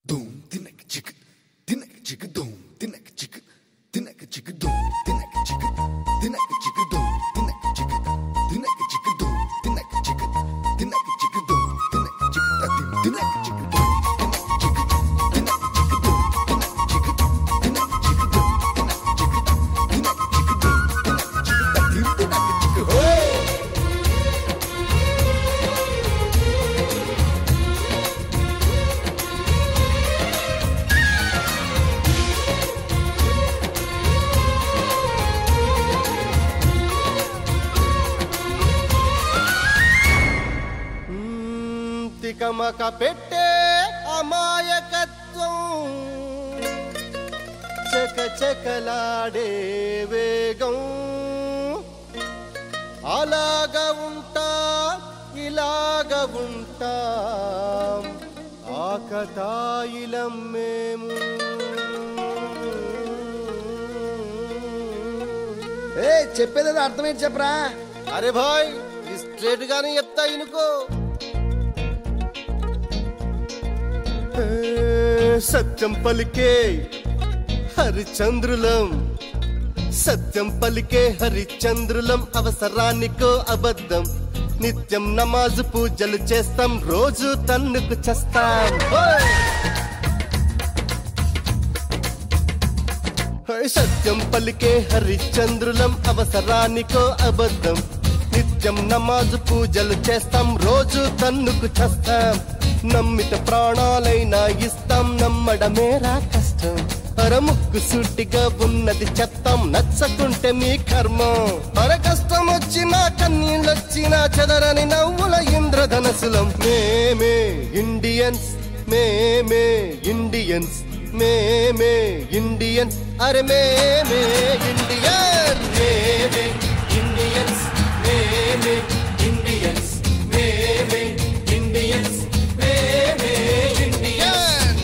Doom, tinek chick, tinek chick, doom, tinek chick, tinek chick, doom, tinek chick, tinek chick, doom, tinek chick, tinek chick, doom, tinek chick, tinek chick, doom, tinek chick, tatim, tinek chick, doom, tinek chick, tinek chick, doom, tinek chick, tinek chick, doom, tinek chick, tinek chick, doom, tinek chick, tatim, tinek chick, hey! మ్మ్, తికమక పెట్టే అమాయకత్వం చక చకలాడే వేగం అలాగా ఉంటా ఇలాగ ఉంటా ఆకతాయిలం మేము ఏ చెప్పేది అర్థమేంటి చెప్పరా అరే భాయ్ స్ట్రేట్ గానే చెప్తా ఇనుకో ఏ, సత్యం పలికే హరిచంద్రులం సత్యం పలికే హరిచంద్రులం అవసరానికో అబద్ధం నిత్యం నమాజు పూజలు చేస్తాం రోజు తన్నుకు చేస్తాం ఓయ్! హై సత్యం పలికే హరిశ్చంద్రులం అవసరానికో అబద్ధం నిత్యం నమాజు పూజలు చేస్తాం రోజు తన్నుకు చేస్తాం నమ్మిత ప్రాణాలైనా ఇస్తాం నమ్మడమేరా కష్టం అరముక్కు సూటిగా ఉన్నది చెత్తం నచ్చకుంటే మీ కర్మం అర కష్టం వచ్చినా కన్నీళ్ళొచ్చినా చెదరని నవ్వుల ఇంద్రధనసులం మేమే ఇండియన్స్ మేమే ఇండియన్స్ మేమే ఇండియన్స్ అరే మేమే ఇండియన్ మేమే ఇండియన్స్ మేమే ఇండియన్స్ మేమే ఇండియన్స్ మేమే ఇండియన్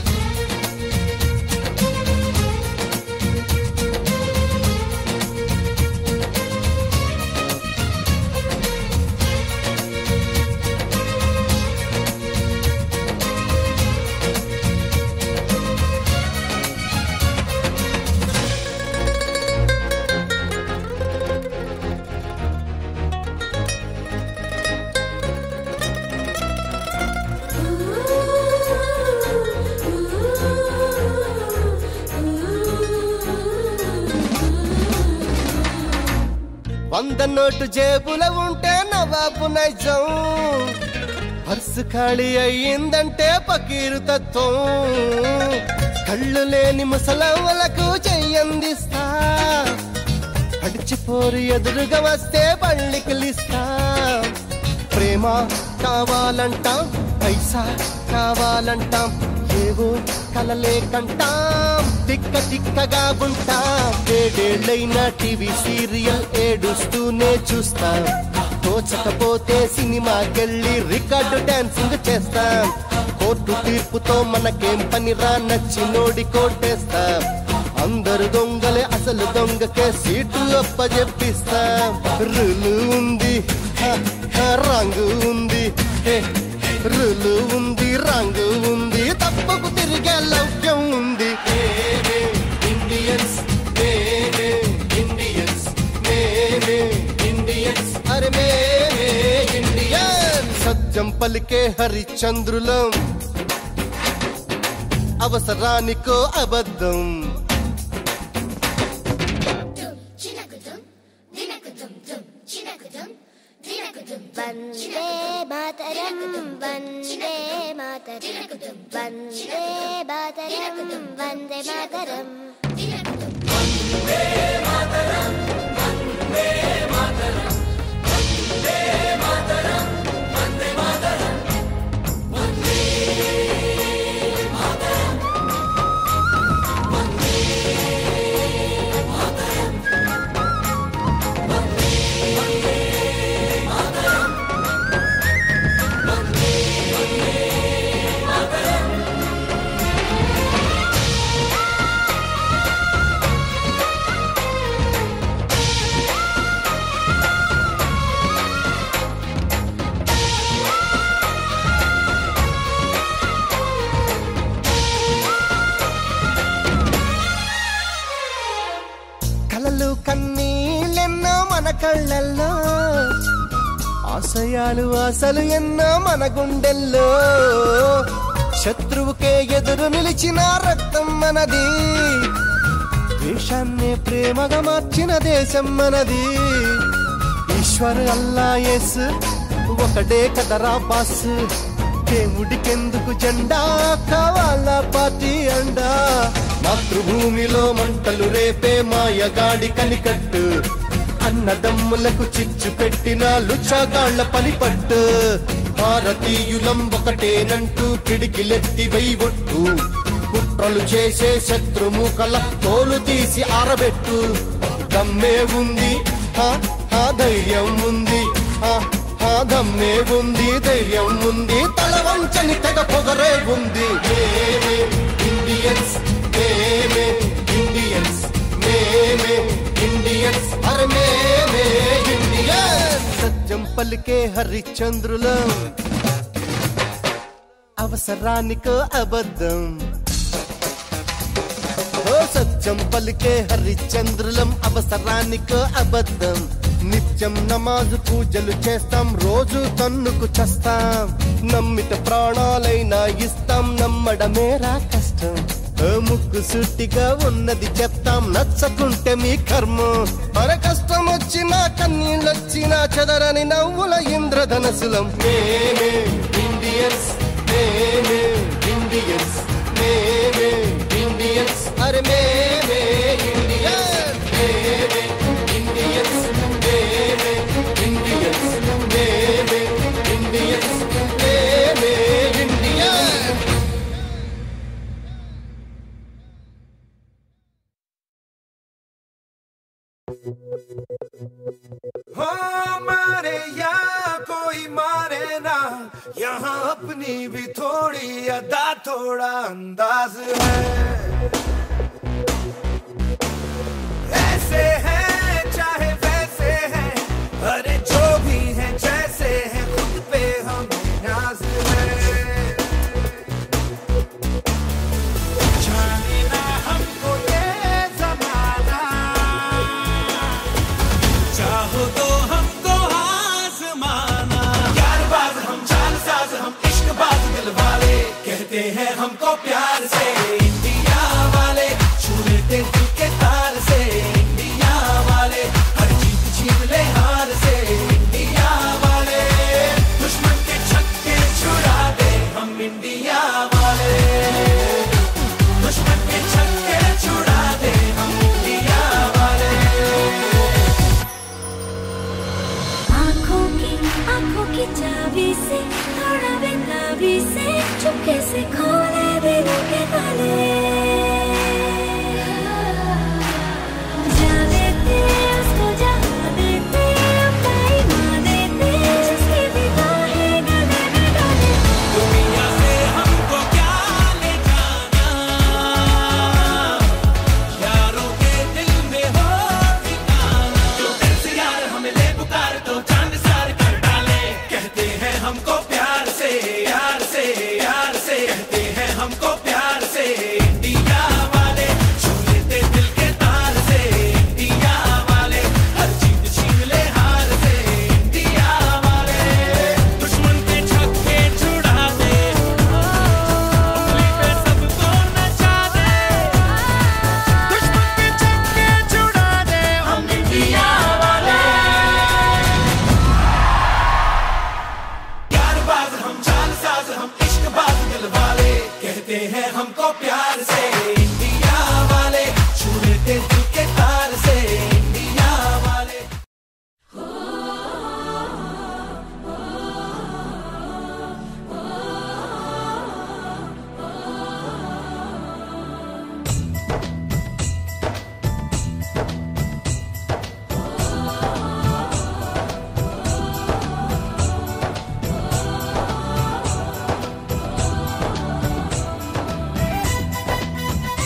వంద నోటు జేబుల ఉంటే నవాబు నైజం పర్సు ఖాళీ అయ్యిందంటే పకీరు తత్వం కళ్ళు లేని ముసలవ్వలకు చెయ్యందిస్తా అడిచిపోరు ఎదురుగా వస్తే పళ్ళికిలిస్తా ప్రేమ కావాలంటాం పైసా కావాలంటాం ఏవో కలలే కంటాం తిక్క తిక్కగా ఉంటాం ఏడేళ్ళైనా టీవీ సీరియల్ ఏడుస్తూనే చూస్తాం తోచకపోతే సినిమాకెళ్ళి రికార్డు డాన్సింగ్ చేస్తాం కోర్టు తీర్పుతో మనకేం పనిరా నచ్చినోడి కోటేస్తాం అందరు దొంగలే అసలు దొంగకే సీటు అప్పజెప్పిస్తాం రులు ఉంది హ, హ, రంగు ఉంది హే, రులు ఉంది రంగు ఉంది తప్పకు తిరిగే లౌక్యం ఉంది మేమే ఇండియన్స్ మేమే ఇండియన్స్ మేమే ఇండియన్స్ అరే మేమే ఇండియన్ సత్యం పలికే హరిచంద్రులం అవసరానికో అబద్ధం వందే మాతరం వందే మాతరం వందే మాతరం వందే మాతరం ఆ కళ్ళల్లో ఆశయాలు ఆశలు ఎన్నో మన గుండెల్లో శత్రువుకే ఎదురు నిలిచిన రక్తం మనది దేశాన్నే ప్రేమగా మార్చిన దేశం మనది ఈశ్వర్ అల్లా ఎస్ ఒకడే కదరా బాస్ దేవుడికెందుకు జెండా కావాలా పార్టీ అండా మాతృభూమిలో మంటలు రేపే మాయగాడి కనికట్టు అన్నదమ్ములకు చిచ్చు పెట్టిన లుచ్చాగాళ్ల పని పట్టు భారతీయులం ఒకటేనంటూ పిడికిలెత్తి వెయ్యొట్టు కుట్రలు చేసే శత్రుముఖల తోలు తీసి ఆరబెట్టు దమ్మే ఉంది హా, హా, ధైర్యం ఉంది హా, హా, దమ్మే ఉంది ధైర్యం ఉంది తల వంచని తెగ పొగరే ఉంది మేమే ఇండియన్స్ మేమే ఇండియన్స్ మేమే ఇండియన్స్ అరే మేమే ఇండియన్స్ సత్యం పలికే హరిచంద్రులం అవసరానికో అబద్ధం ఓ సత్యం పలికే హరిచంద్రులం అవసరానికో అబద్ధం నిత్యం నమాజు పూజలు చేస్తాం రోజు తన్నుకు చేస్తాం నమ్మిత ప్రాణాలైనా ఇస్తాం నమ్మడమేరా కష్టం ఓ ముక్కు సుట్టిగా ఉన్నది చెప్తాం నచ్చకుంటే మీ కర్మ అర కష్టం వచ్చినా కన్నీళ్ళొచ్చినా చదరని నవ్వుల ఇంద్రధనసులం మేమే ఇండియన్స్ మేమే ఇండియన్స్ మేమే ఇండియన్స్ అరే మేమే ఇండియన్స్ మేమే ఇండియన్స్ మేమే ఇండియన్స్ మేమే ఇండియన్స్ మేమే ఇండియన్స్ हो मारे या कोई मारे ना यहाँ अपनी भी थोड़ी अदा थोड़ा अंदाज है ऐसे हैं चाहे वैसे हैं अरे जो भी हैं जैसे हैं खुद पे हमें नाज है जाने ना हमको ये जमाना चाहो तो हमको आजमाना यार बाज हम चाल साज हम इश्क बाज दिल वाले कहते हैं हमको प्यार से इंडिया वाले छू लेते दिल के तार से इंडिया वाले हर जीत छीन ले हार से इंडिया वाले दुश्मन के छक्के छुड़ा दे हम इंडिया वाले दुश्मन के छक्के छुड़ा दे हम इंडिया वाले आँखों की आँखों की चाबी से थोड़ा बेताबी से चुपके से खोले बिना के ताले जा देते उसको जहाँ देते अपना ईमान देते जिसकी भी बाहें गले में डाले दुनिया से हमको क्या ले जाना यारों के दिल में हो ठिकाना जो दिल से यार हमें ले पुकार तो चांद सार कर डाले कहते हैं हमको प्यार से यार से यार से कहते हैं हमको प्यार से इंडिया वाले छू लेते दिल के तार से इंडिया वाले हर जीत छीन ले हार से इंडिया वाले दुश्मन के छक्के छुड़ा दे उंगली पे सबको नचा दे दुश्मन के छक्के छुड़ा दे हम इंडिया वाले यार बाज हम चाल साज हम इश्क बाज दिल वाले कहते हैं हमको प्यार से इंडिया वाले छू लेते दिल के तार से इंडिया वाले हाँ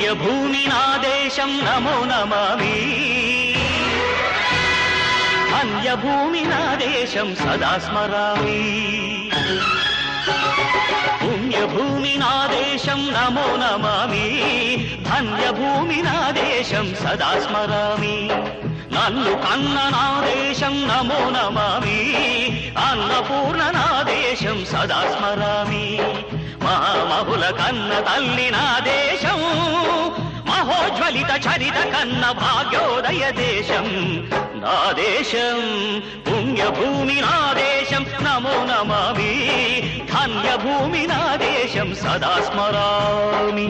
పుణ్యభూమి నా దేశం నమో నమామి అన్యభూమి నా దేశం సదా స్మరామి పుణ్యభూమి నా దేశం నమో నమామి ధన్యభూమి నా దేశం సదా స్మరామి నన్ను కన్న నా దేశం నమో నమామి అన్నపూర్ణ నా దేశం సదా స్మరామి మహామహుల కన్న తల్లి నా దేశం మహోజ్వలిత చరిత కన్న భాగ్యోదయ దేశం నా దేశం పుణ్యభూమి నా దేశం నమో నమామి ధన్యభూమి నా దేశం సదా స్మరామి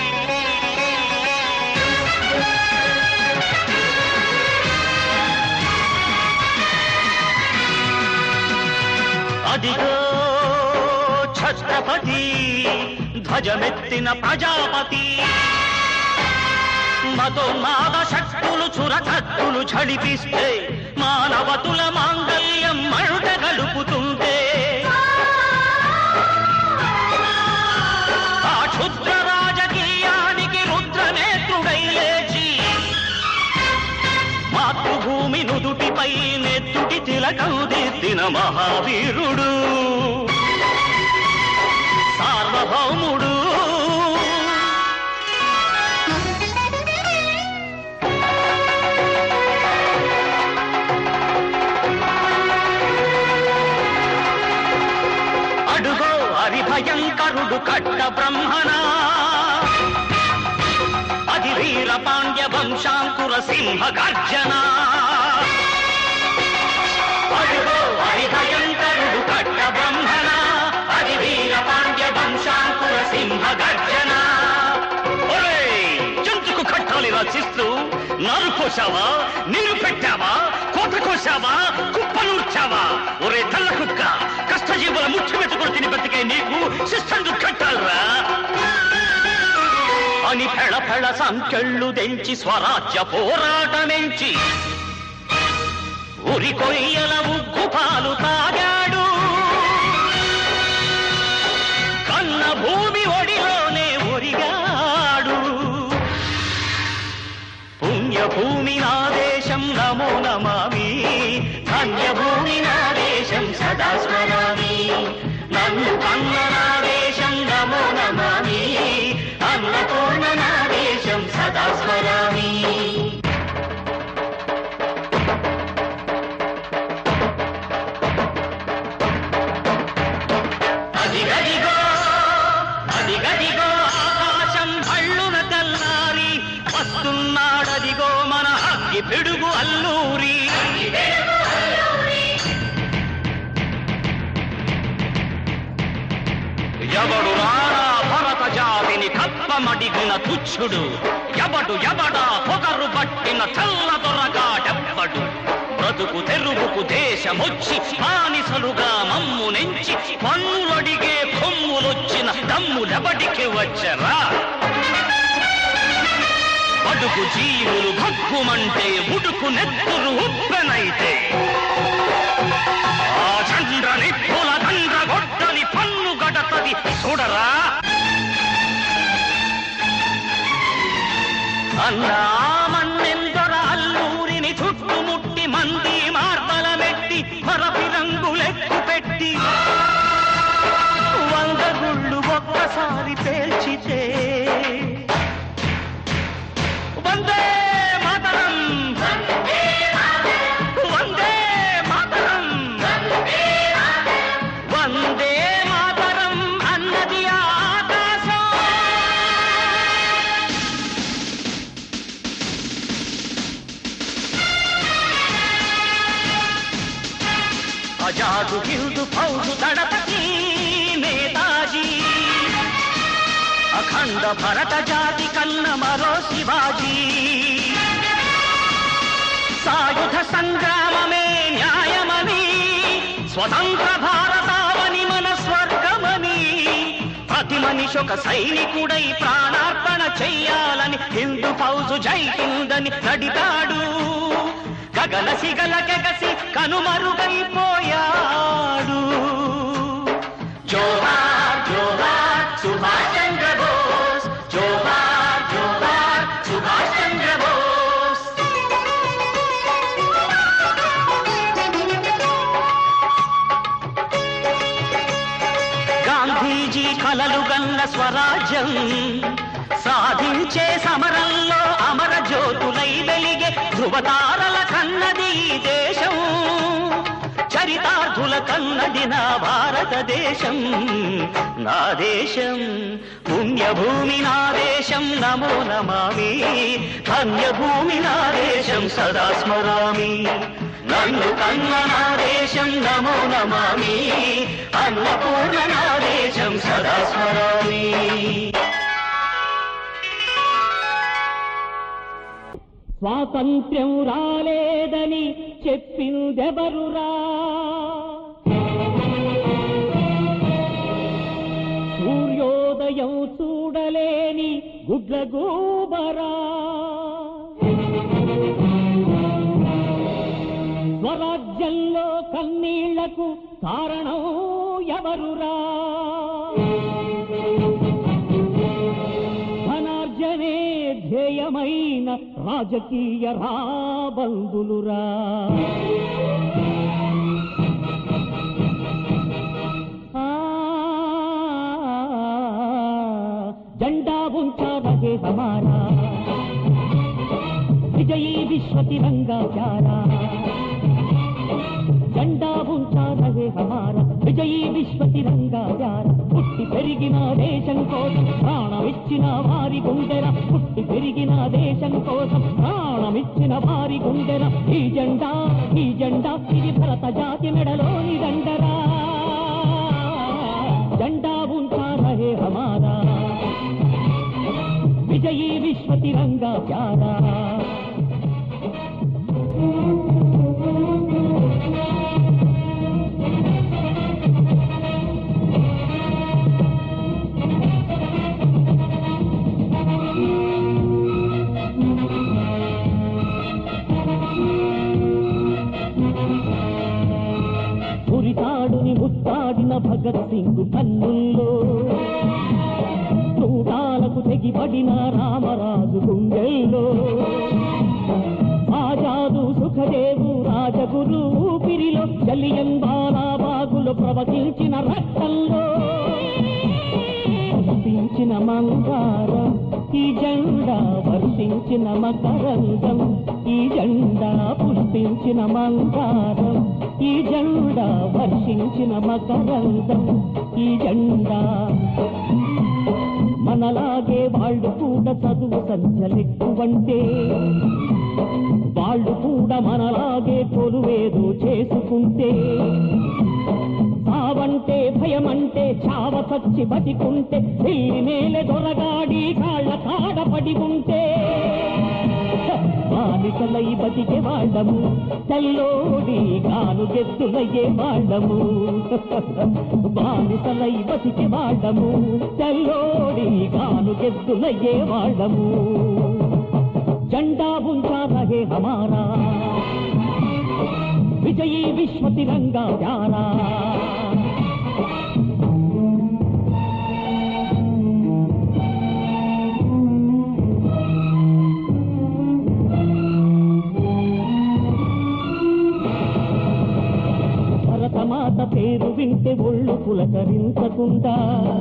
అదిగో ఛత్రపతి ధ్వజమెత్తిన ప్రజాపతి మతోన్మాద శక్తులు చురకత్తులు ఝడిపిస్తే మానవతుల మాంగల్యం మరుట గలుపుతుంటే ఆ క్షుద్ర రాజకీయానికి రుద్రనేత్రుడై లేచి మాతృభూమి నుదుటిపై నెత్తుటి తిలకం దిద్దిన మహావీరుడు సార్వభౌముడు అడుగో హరిభయంకరుడు కట్ట బ్రహ్మణ అది వీర పాండ్య వంశాంకుర సింహ గర్జన అడుగో హరిభయంకరుడు కట్ట బ్రహ్మణ అది వీర పాండ్య వంశాంకుర సింహ గర్జన ఒరేయ్, జంతుకు కట్టాలి రచిస్తూ నారు కోసావా నీరు పెట్టావా కోత కోసావా కుప్పనూర్చావా ఒరే తల్ల కుక్క కష్టజీవుల ముఖ్య మెతుకులు తిని బతికే నీకు శిస్తందు కట్టాలరా అని ఫెళ ఫెళ సంఖ్యళ్ళు దెంచి స్వరాజ్య పోరాటమెంచి ఉరి కొయ్యల ఉగ్గు పాలు తాగాడు కన్న భూమి ఒడిలోనే ఒరిగాడు పుణ్యభూమి నా దేశం నమో నమామి ధన్యభూమి నా దేశం సదా స్మరామి నన్ను కన్న నా దేశం నమో నమామి అన్నపూర్ణ నా దేశం సదా స్మరామి అదిగదిగో అదిగదిగో ఆకాశం భళ్ళున తెల్లారి వస్తున్నాడదిగో మన అగ్గి పిడుగు అల్లూరి ఎవడు రారా భరత జాతిని కప్పమడిగిన తుచ్చుడు ఎవడు ఎవడా పొగరు పట్టిన చల్ల దొరగాడెవ్వడు బ్రతుకు తెరుగుకు దేశమొచ్చి బానిసలుగా మమ్ము నెంచి పన్నులడిగే కొమ్ములొచ్చిన దమ్ములెవడికి వచ్చరా బడుగు జీవులు భగ్గుమంటే ఉడుకు నెత్తురు ఉప్పెనైతే ఆ చంద్ర నిప్పుల దండ్ర గొడ్డలి పన్ను గడతది చూడరా అన్నా మన్నెందర అల్లూరిని చుట్టుముట్టి మంది మార్బలమెట్టి మరపి రంగులెక్కు పెట్టి వంద గుళ్ళు ఒక్కసారి పేల్చితే వందే మాతరం వందే మాతరం వందే మాతరం అన్నది ఆకాశం అజాదు హిందు ఫౌజు దళపతి నేతాజీ అఖండ భరత జాతి కన్న మరో శివాజీ సాయుధ సంగ్రామమే న్యాయమని స్వతంత్ర భారతావని మన స్వర్గమని ప్రతి మనిషి ఒక సైనికుడై ప్రాణార్పణ చెయ్యాలని హిందూ ఫౌజు జై హిందని నడిపాడు గగన సిగల కెగసి కనుమరుగైపోయాడు జోహార్ జోహార్ సుభాష్ చంద్ర బోస్ జోహార్ జోహార్ గాంధీజీ కలలు గన్న స్వరాజ్యం సాధించే సమరంలో అమర జ్యోతులై వెలిగే ధృవతారల కన్నది ఈ దేశం చరితార్థుల కన్నది నా భారతదేశం నా దేశం పుణ్యభూమి నా దేశం నమో నమామి ధన్యభూమి నా దేశం సదా స్మరామి నన్ను కన్న నా దేశం నమో నమామి అన్నపూర్ణ నా దేశం సదా స్మరామి స్వాతంత్ర్యం రాలేదని చెప్పిందెవరురా సూర్యోదయం చూడలేని గుడ్లగూబరా స్వరాజ్యంలో కన్నీళ్లకు కారణం ఎవరురా ధనార్జనే ధ్యేయమైన రాజకీయ రాబందులురా ఆ, జెండా ఉంచా రహే హమారా విజయీ విశ్వ తిరంగా ప్యారా జెండా ఉంచా రహే హమారా విజయీ విశ్వ తిరంగా ప్యారా పుట్టి పెరిగిన దేశం కోసం ప్రాణమిచ్చిన వారి గుండెర పుట్టి పెరిగిన దేశం కోసం ప్రాణమిచ్చిన వారి గుండెర ఈ జెండా ఈ జెండా ఇది భరత జాతి మెడలోని దండరా జెండా ఉంచా రహే హమారా విజయీ విశ్వ తిరంగా ప్యారా ఉరితాడుని ముత్తాడిన భగత్ సింగ్ కన్నుల్లో చూడాలకు తెగిపడిన రామరాజు గుండెల్లో ఆజాదు సుఖదేవు రాజగురు ఊపిరిలో జలియన్ బాలాబాగులు ప్రవహించిన రక్తంలో పుష్పించిన మంగారం ఈ జెండా వర్షించిన మకరంగం ఈ జెండా పుష్పించిన మంగారం ఈ జెండా వర్షించిన మకరంగం ఈ జెండా మనలాగే వాళ్ళు కూడా చదువు సంచలెక్కువంటే వాళ్ళు కూడా మనలాగే కొలువేదో చేసుకుంటే చావంటే భయమంటే చావ చచ్చి బతికుంటే చెల్లి మేలే దొరగాడి కాళ్ళ కాడపడి ఉంటే బాలికలై బతికే వాళ్ళము తెల్లోడి కాను గెద్దులయ్యే వాళ్ళము బాలికలై బతికే వాళ్ళము తెల్లోడి కాను గెద్దులయ్యే వాళ్ళము జెండా ఉంచా రహే హమారా విజయీ విశ్వ తిరంగా ప్యారా భరతమాత పేరు వింటే ఒళ్ళు పులకరించకుండా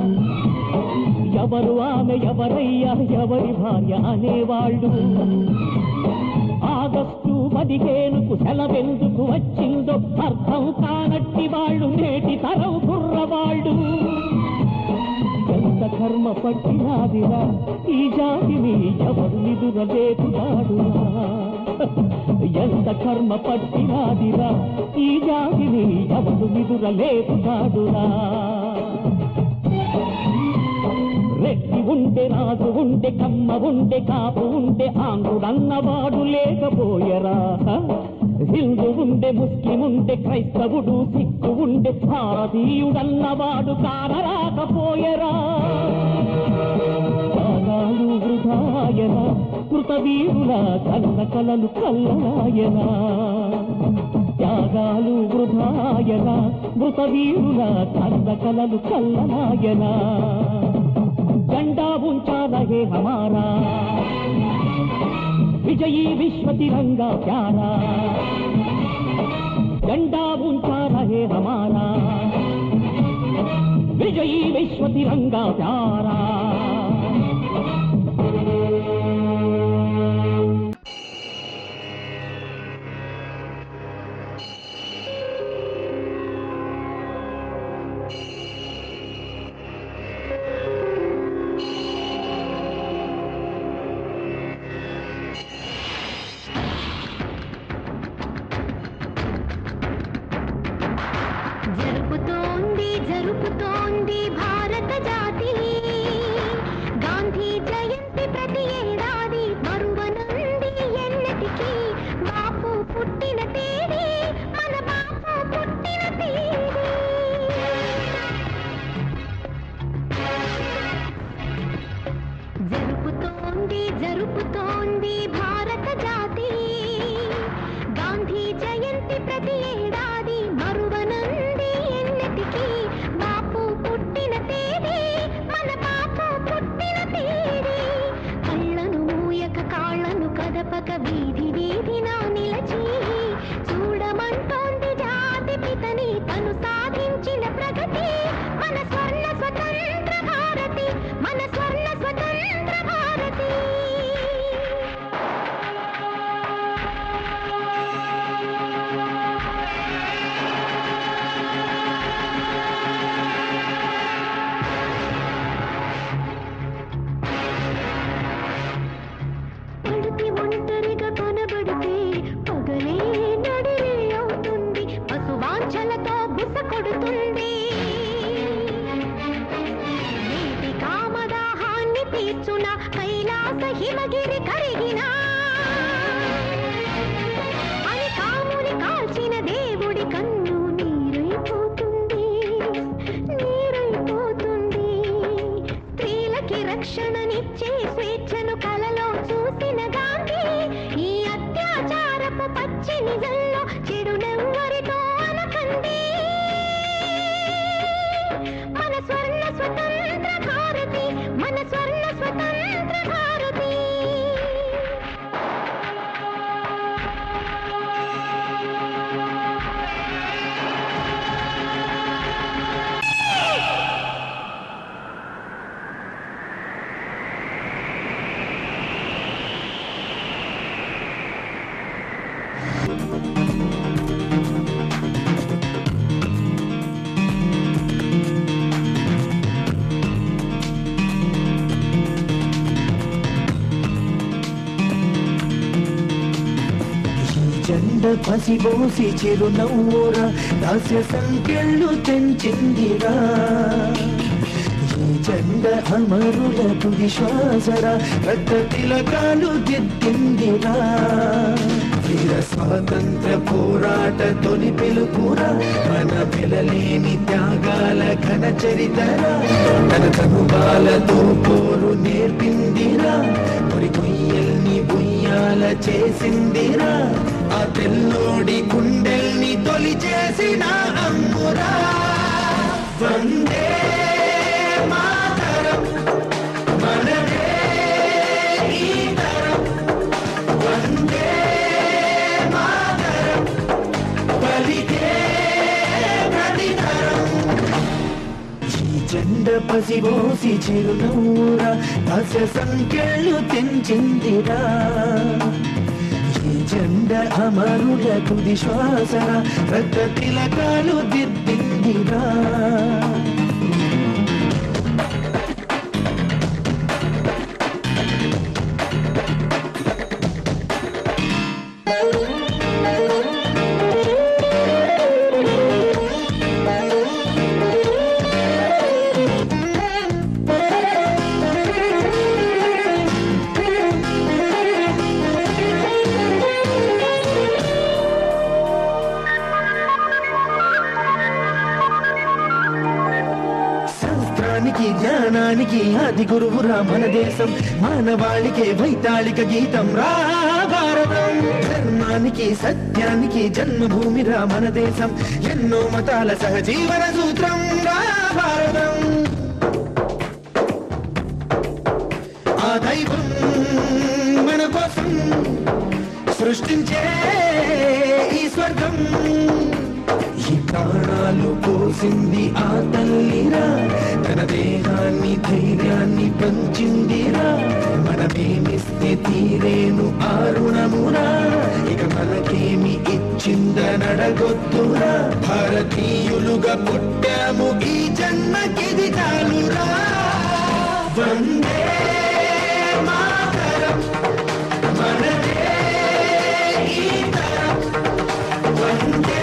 ఎవరు ఆమె ఎవరయ్యా ఎవరి భార్య అనేవాళ్ళు ఆగస్టు పదిహేనుకు సెలవెందుకు వచ్చిందో అర్థం కానట్టి వాళ్ళు నేటి తరం కుర్రవాళ్ళు ఎంత కర్మ పట్టినాదిరా ఈ జాతిని ఎవరు నిదురలేపుతాడురా ఎంత కర్మ పట్టినాదిరా ఈ జాతిని ఎవరు నిదురలేపుతాడురా రెడ్డి ఉంటే రాజు ఉంటే కమ్మ ఉంటే కాపు ఉంటే ఆంధ్రుడన్నవాడు లేకపోయరా హిందూ ఉండే ముస్లిం ఉండే క్రైస్తవుడు సిక్కు ఉండే భారతీయుడన్నవాడు కానరాకపోయరా త్యాగాలు వృధాయనా కృతవీరుల కన్న కలలు కల్లలాయనా త్యాగాలు వృధాయనా మృతవీరుల కన్న కలలు కల్లలాయనా జెండా ఉంచా రహే హమారా విజయీ విశ్వ తిరంగా ప్యారా జెండా ఉంచా రహే హమారా విజయీ విజయీ విశ్వ తిరంగా ప్యారా జరుపుతోంది జరుపుతోంది భారత జాతి గాంధీ జయంతి ప్రతి ఏడాది మరువనుంది ఎన్నటికీ బాపు పుట్టిన తేదీ మన బాపు పుట్టిన తేదీ జరుపుతోంది జరుపుతోంది భారత జాతి గాంధీ జయంతి ప్రతి ఏడాది మరువనుంది ఎన్నటికీ బాపు పుట్టిన తేదీ మన బాపు పుట్టిన తేదీ కళ్ళను మూయక కాళ్ళను కదపక వీధి వీధినా నిలచి చూడమంటోంది జాతి పితని తను సాధించిన ప్రగతి మన స్వర్ణ స్వతంత్ర భారతి మన స్వర్ణ స్వతంత్ర భారతి పడితే ఒంటరిగా కనబడితే పగలే నడిరే అవుతుంది పశువాంఛలతో బుస కొడుతుంది నీటి కామదాహాన్ని తీర్చున కైలాస హిమగిరి కరిగినా అని కాముని కాల్చిన దేవుడి కన్ను నీరైపోతుంది నీరైపోతుంది స్త్రీలకి రక్షణనిచ్చే స్వేచ్ఛను కలలో చూసిన గాంధీ ఈ అత్యాచారపు పచ్చి నిజంలో చెడునెవ్వరితో అనకండి మన స్వర్ణ స్వతంత్ర భారతి మన స్వర్ణ స్వతంత్ర భారతి ఈ జెండ పసిబోసి చిరునవ్వురా దాస్య సంఖ్యలు తెంచిందిరా ఈ జెండ అమరుల తుది శ్వాసరా రక్త తిలకాలు దిద్దిందిరా వీర స్వాతంత్ర పోరాట తొలి పిలుపురా మన పిలలేని త్యాగాల ఘన చరితరా తన తనుబాలతో పోరు నేర్పిందిరా మరి కొయ్యల్ని బుయ్యాల చేసిందిరా ఆ తెల్లోడి గుండెల్ని తొలి చేసిన అమ్మురా వందే మాతరం మనదే ఈ తరం వందే మాతరం పలికే ప్రతితరం ఈ జెండ పసిబోసి చిరునవ్వురా దాస్య సంఖ్యలు తెంచిందిరా ఈ జెండ అమరుల తుది శ్వాసరా రక్త తిలకాలు దిద్దిందిరా శాస్త్రానికి జ్ఞానానికి ఆది గురువురా మన దేశం మానవాళికే వైతాళిక గీతం రా భారతం ధర్మానికి సత్యానికి జన్మభూమిరా మన దేశం ఎన్నో మతాల సహజీవన సూత్రం రా భారతం ఆ దైవం మన కోసం సృష్టించే ఈ స్వర్గం ఈ ప్రాణాల ప్రాణాలు పోసింది ఆ తల్లిరా తన దేహాన్ని ధైర్యాన్ని పంచిందిరా మనమేమిస్తే తీరేను ఆ రుణమురా ఇక మనకేమి ఇచ్చిందనడగొద్దురా భారతీయులుగా పుట్టాము ఈ జన్మకిది చాలురా వందే మాతరం మనదే ఈ తరం వందే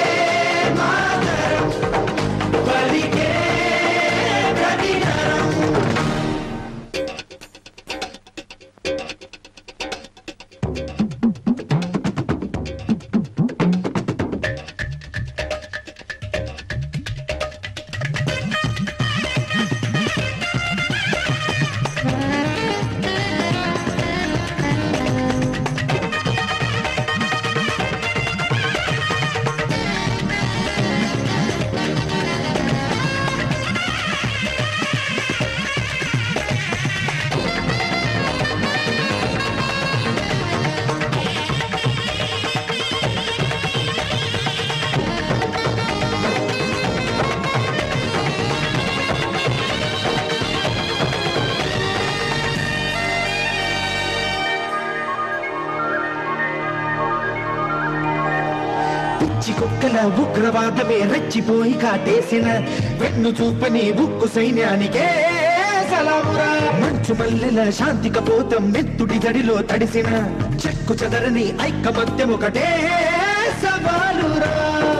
మాతరం పలికే ప్రతితరం పిచ్చి కుక్కల ఉగ్రవాదమే రెచ్చిపోయి కాటేసిన వెన్ను చూపని ఉక్కు సైన్యానికే సలామురా మంచు మల్లెల శాంతి కపోతం నెత్తుడి జడిలో తడిసిన చెక్కు చెదరని ఐకమత్యం ఒకటే సవాలురా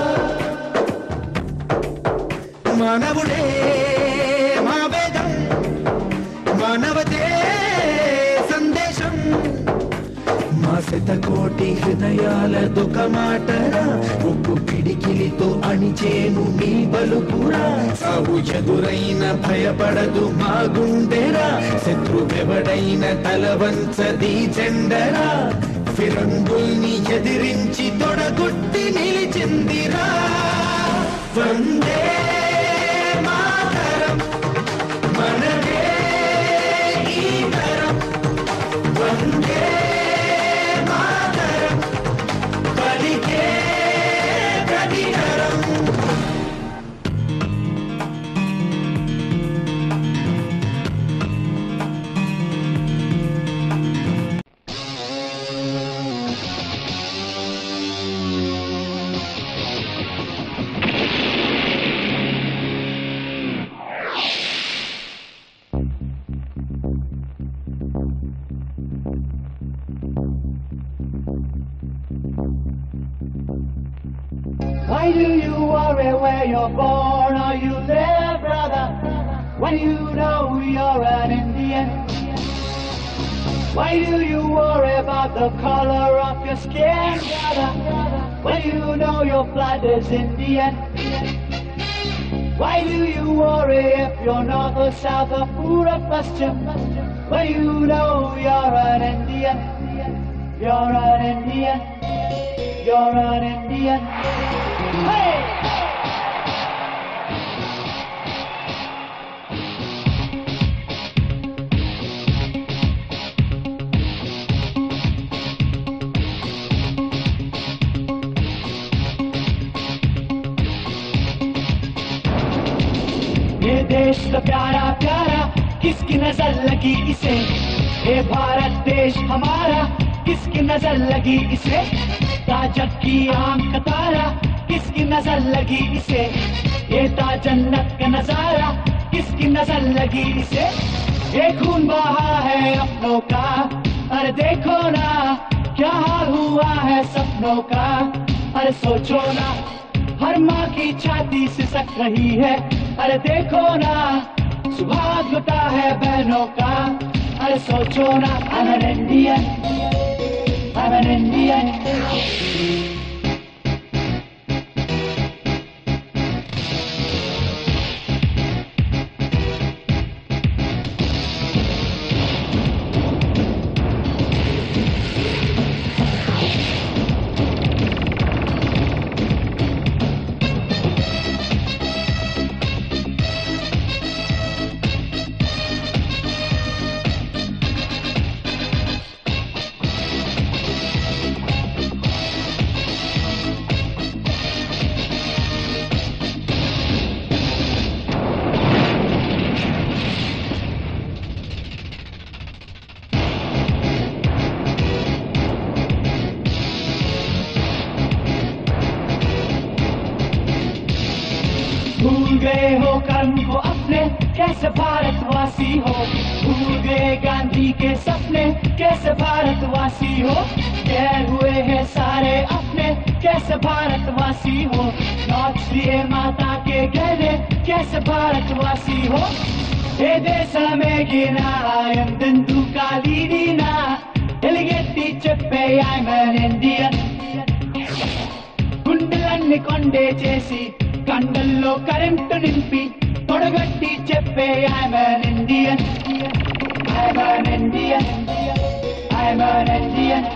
మానవుడే మా వేదం మానవతే సందేశం మా శతకోటి హృదయాల దుఃఖ మాటరా ఉప్పు పిడికిలితో అణిచేను మీ బలుపురా సాగు ఎదురైన భయపడదు మా గుండెరా శత్రువెవడైన తలవంచది జెండరా ఫిరంగుల్ని ఎదిరించి తొడగొట్టి నిలిచిందిరా వందే మాతరం మనదే ఈ తరం వందే మాతరం పలికే ప్రతితరం Why do you worry where you're born or you live, brother? When you know you're an Indian? Why do you worry about the color of your skin, brother? When you know your blood is Indian? Why do you worry if you're north or south or poor or Western? When you know you're an Indian? You're an Indian. You're an Indian. Hey! ये देश तो प्यारा प्यारा किसकी नजर लगी इसे ये भारत देश हमारा किसकी नजर लगी इसे ताजक की आम का तारा किसकी नजर लगी इसे ये ताजन्नत का नजारा किसकी नजर लगी इसे ये खून बहा है अपनों का अरे देखो ना क्या हाल हुआ है सपनों का अरे सोचो ना हर माँ की छाती सिसक रही है अरे देखो ना सुभाग लुटा है बहनों का अरे सोचो ना I'm an Indian I'm an Indian गए हो कर्म को अपने कैसे भारतवासी हो भूल गए गांधी के सपने कैसे भारतवासी हो गैर हुए हैं सारे अपने कैसे भारतवासी हो लौट लिए माता के गहने कैसे भारतवासी हो ఏ దేశమేగినా ఎందెందు కాలీనా ఎలిగెత్తి చెప్పే ఐమన్ ఇండియన్ గుండెలన్నీ కొండే చేసి కండల్లో కరెంటు నింపి తొడగట్టి చెప్పే I'm an Indian I'm an Indian I'm an Indian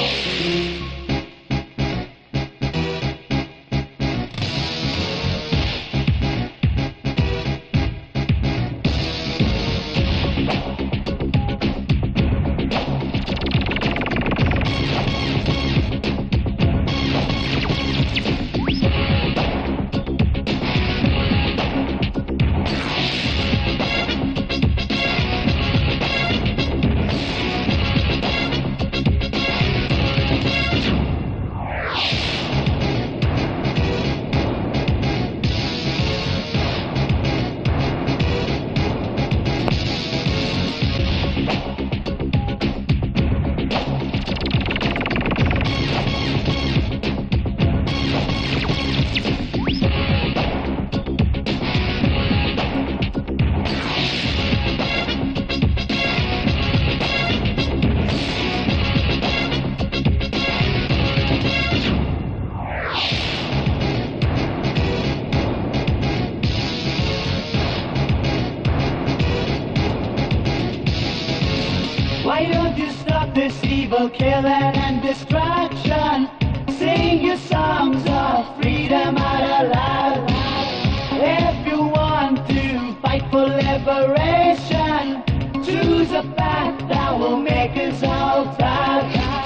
Why don't you stop this evil killing and destruction? Sing your songs of freedom out aloud. If you want to fight for liberation, choose a path that will make us all proud.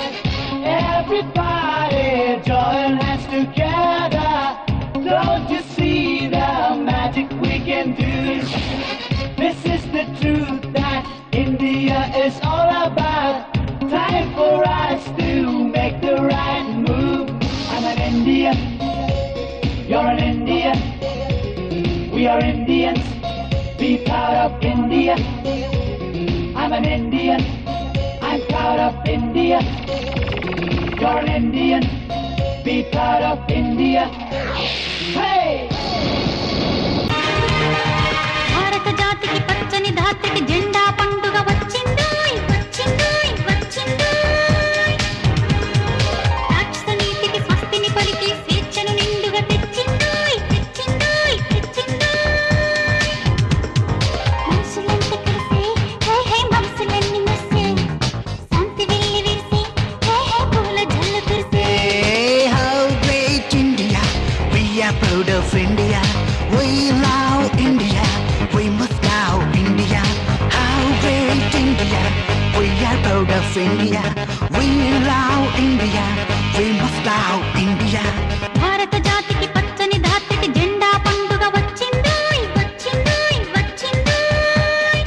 Everybody join hands together. Don't you see the magic we can do? This is the truth that India is all about. Time for us to make the right move. I'm an Indian. You're an Indian. We are Indians. Be proud of India. I'm an Indian. I'm proud of India. You're an Indian. Be proud of India. Hey! భారత జాతికి పచ్చని ధాత్రికి జెండా పండుగ వచ్చిందోయ్ వచ్చిందోయ్ వచ్చిందోయ్ రాక్షస నీతికి స్వస్తిని పలికి స్వేచ్ఛను నిండుగా తెచ్చిందోయ్ తెచ్చిందోయ్ తెచ్చిందోయ్ మనుషులంతా కలిసి హే హే మనసులన్నీ మెస్సే శాంతి వెళ్ళి విరిసి హే హే పూల జల్లు కురిసే Hey, how great India! We are proud of India. We love India. We must love India. How great India! We are proud of India. We love India. We must love India. భారత జాతికి పచ్చని ధాత్రికి జెండా పండుగ వచ్చిందోయ్ వచ్చిందోయ్ వచ్చిందోయ్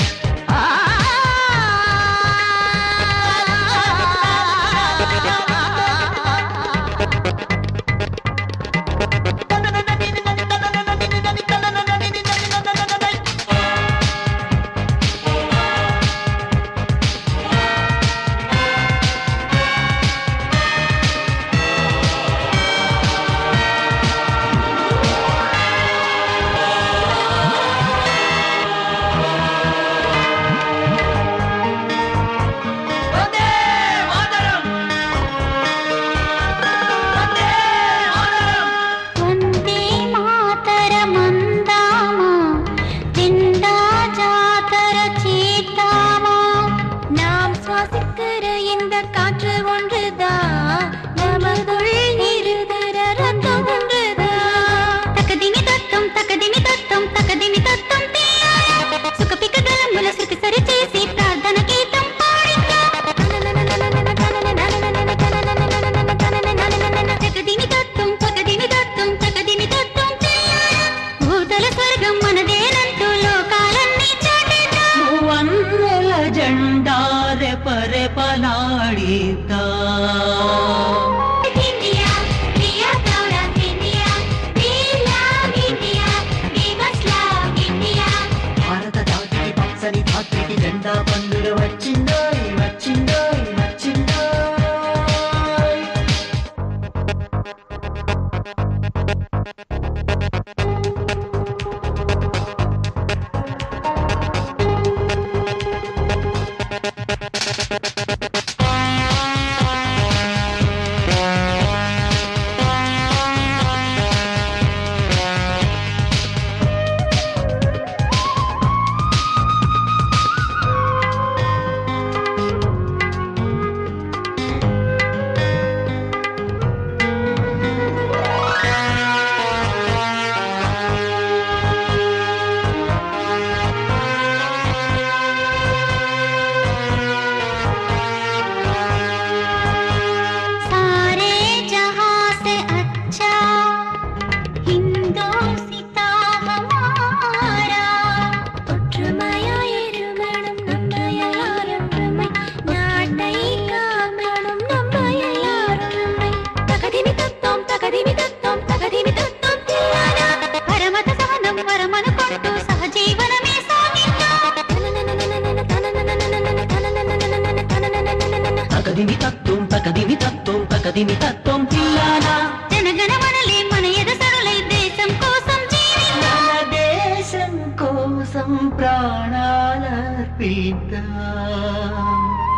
వందే మాతరమందామా ஜெண்டா ஜாதர சீதாமா நாம் சுவாசிக்கிற இந்த காற்று ஒன்றுதான் நமக்குள் இருதர ரத்தம் ஒன்றுதான் தக்கதிமி தத்தம் தக்கதிமி தத்தம் தக்கதிமி தத்தம் సుఖపిక గలముల శృతి సరి చేసి ప్రార్థన గీతం తగదిని తత్వం తగదిని తత్వం తగదిని తత్వం భూతల స్వర్గం మనదేనంటూ లోకాలన్నీ చాటేద్దాం వన్నెల జెండారె పరెపలాడిద్దా India, we are proud of India. We love India. We must love తకదిమి తత్వం తకదిమి తత్వం తకదిమి తత్వం పిల్లానా జనగణ మనలే మన ఎదసరులై దేశం కోసం జీవిద్దాం మన దేశం కోసం ప్రాణాలర్పిద్దాం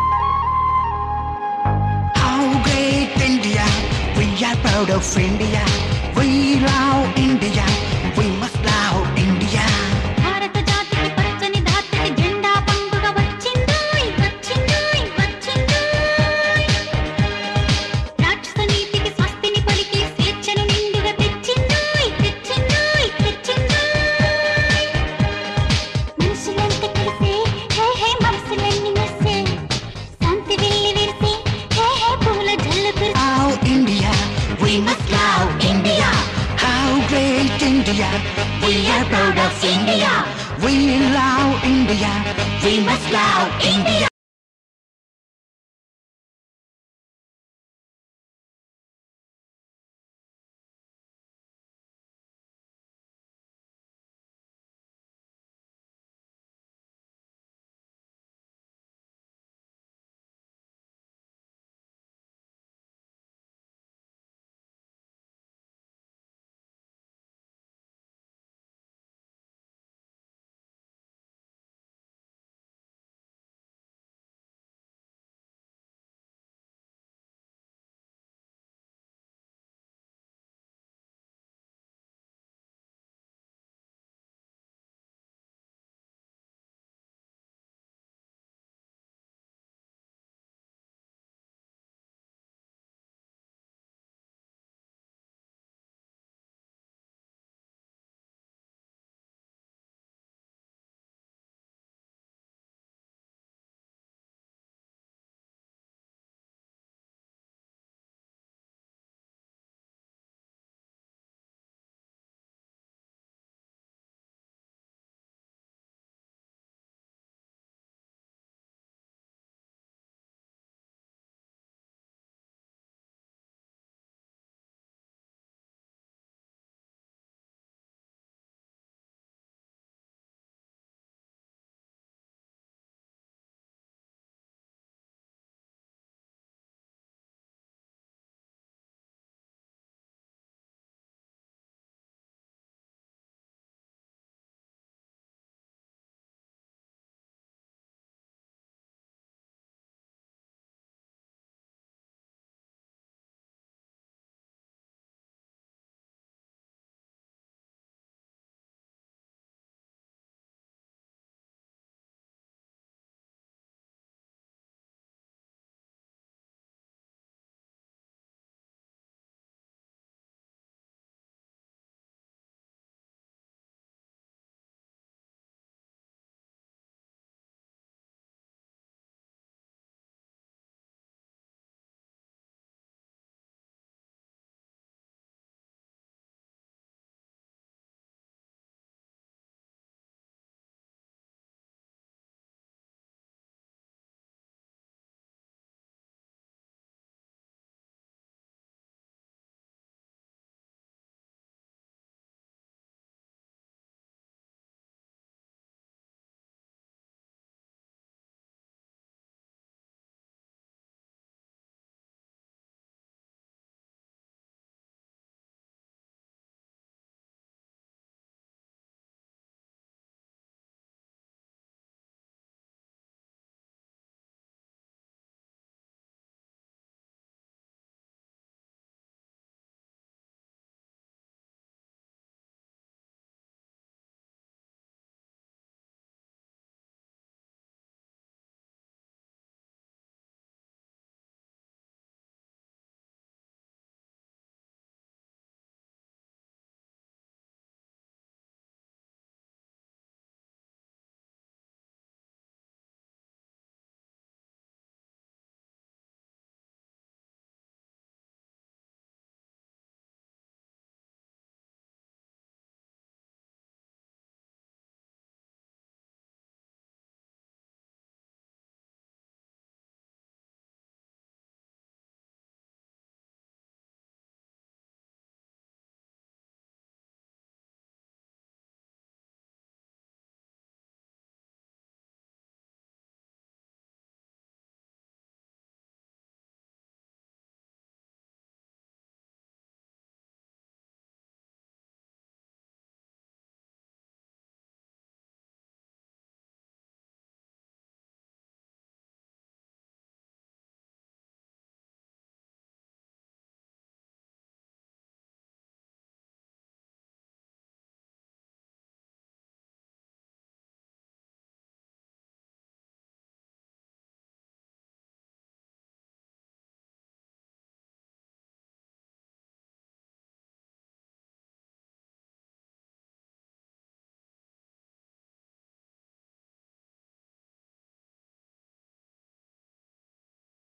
How great India, we are proud of India. We love India, we must love India. భారత జాతికి పచ్చని ధాతికి జెండా పండుగ వచ్చిందోయ్ వచ్చిందోయ్ వచ్చిందోయ్ రాక్షస నీతికి స్వస్తిని పలికి స్వేచ్ఛను నిండుగా తెచ్చిందోయ్ తెచ్చిందోయ్ తెచ్చిందోయ్ మనుషులంతా కలిసి హే హే మనసులన్నీ మెరిసే శాంతి వెళ్ళి విరిసి హే హే పూల జల్లు కురిసి How India, we must love India. How great India, we are proud of India. We love India, we must love India.